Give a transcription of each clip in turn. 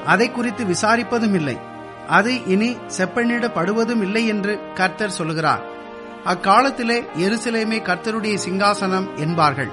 அதை குறித்து விசாரிப்பதும் இல்லை அது இனி செப்பனிடப்படுவதும் இல்லை என்று கர்த்தர் சொல்கிறார் அக்காலத்திலே எருசலேமே கர்த்தருடைய சிங்காசனம் என்பார்கள்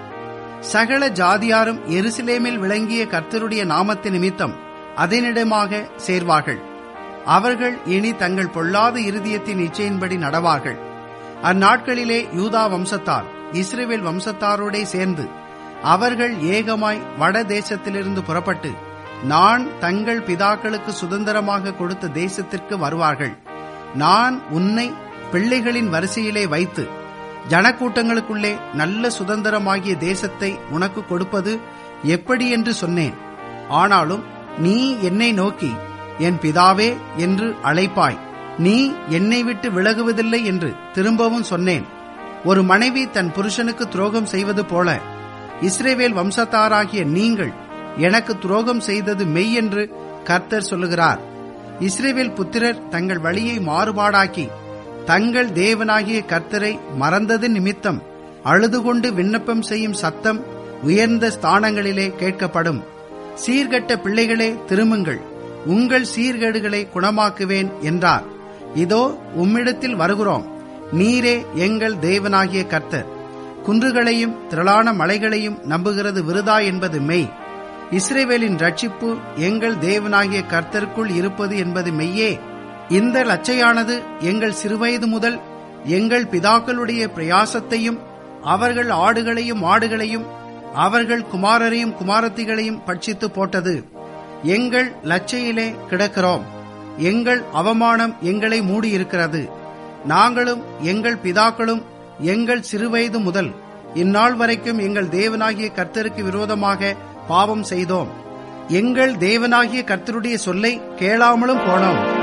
சகல ஜாதியாரும் எருசலேமில் விளங்கிய கர்த்தருடைய நாமத்து நிமித்தம் அதனிடமாக சேர்வார்கள் அவர்கள் இனி தங்கள் பொல்லாத இருதயத்தின் இச்சையின்படி நடவார்கள் அந்நாட்களிலே யூதா வம்சத்தார் இஸ்ரேவேல் வம்சத்தாரோடே சேர்ந்து அவர்கள் ஏகமாய் வட தேசத்திலிருந்து புறப்பட்டு நான் தங்கள் பிதாக்களுக்கு சுதந்திரமாக கொடுத்த தேசத்திற்கு வருவார்கள் நான் உன்னை பிள்ளைகளின் வரிசையிலே வைத்து ஜனக்கூட்டங்களுக்குள்ளே நல்ல சுதந்திரமாகிய தேசத்தை உனக்கு கொடுப்பது எப்படி என்று சொன்னேன் ஆனாலும் நீ என்னை நோக்கி என் பிதாவே என்று அழைப்பாய் நீ என்னை விட்டு விலகுவதில்லை என்று திரும்பவும் சொன்னேன் ஒரு மனைவி தன் புருஷனுக்கு துரோகம் செய்வது போல இஸ்ரேவேல் வம்சத்தாராகிய நீங்கள் எனக்கு துரோகம் செய்தது மெய் என்று கர்த்தர் சொல்லுகிறார் இஸ்ரேவேல் புத்திரர் தங்கள் வழியை மாறுபாடாக்கி தங்கள் தேவனாகிய கர்த்தரை மறந்தது நிமித்தம் அழுது கொண்டு விண்ணப்பம் செய்யும் சத்தம் உயர்ந்த ஸ்தானங்களிலே கேட்கப்படும் சீர்கட்ட பிள்ளைகளே திரும்புங்கள் உங்கள் சீர்கேடுகளை குணமாக்குவேன் என்றார் இதோ உம்மிடத்தில் வருகிறோம் நீரே எங்கள் தேவனாகிய கர்த்தர் குன்றுகளையும் திரளான மலைகளையும் நம்புகிறது விருதா என்பது மெய் இஸ்ரேவேலின் ரட்சிப்பு எங்கள் தேவனாகிய கர்த்தருக்குள் இருப்பது என்பது மெய்யே இந்த லச்சையானது எங்கள் சிறுவயது முதல் எங்கள் பிதாக்களுடைய பிரயாசத்தையும் அவர்கள் ஆடுகளையும் மாடுகளையும் அவர்கள் குமாரரையும் குமாரத்திகளையும் பட்சித்து போட்டது எங்கள் லச்சையிலே கிடக்கிறோம் எங்கள் அவமானம் எங்களை மூடியிருக்கிறது நாங்களும் எங்கள் பிதாக்களும் எங்கள் சிறுவயது முதல் இந்நாள் வரைக்கும் எங்கள் தேவனாகிய கர்த்தருக்கு விரோதமாக பாவம் செய்தோம் எங்கள் தேவனாகிய கர்த்தருடைய சொல்லை கேளாமலும் போனோம்